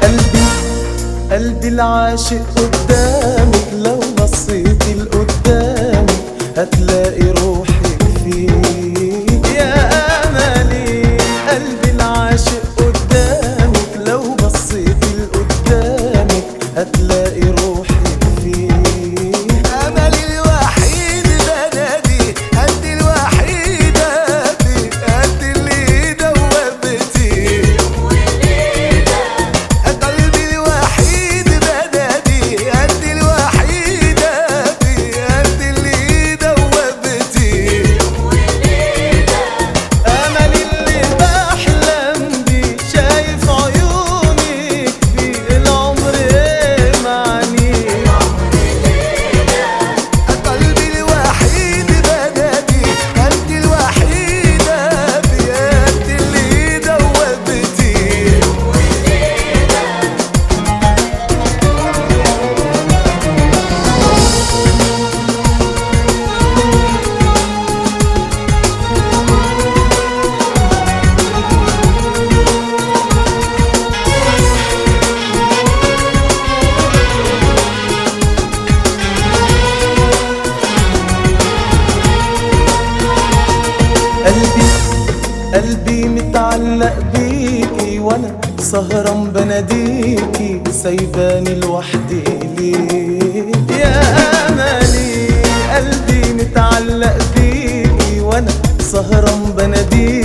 قلبي قلبي العاشق قدامك لو بصيتي لقدامك هتلاقي روحك فيك يا املي قلبي العاشق قدامك لو بصيتي لقدامك هتلاقي روحك فيك املي الوحيد بنادي انت الوحيده في انت اللي دوبتي قلبي الوحيد بنادي انت الوحيده في انت اللي دوبتي املي اللي بحلم بيه شايف عيونك في العمر معني قلبي الوحيد بنادي انت الوحيده في انت اللي دوبتي قلبي قلبي متعلق بيكي وانا سهران بناديكي سايباني لوحدي ليه يا املي قلبي متعلق بيكي وانا سهران بناديكي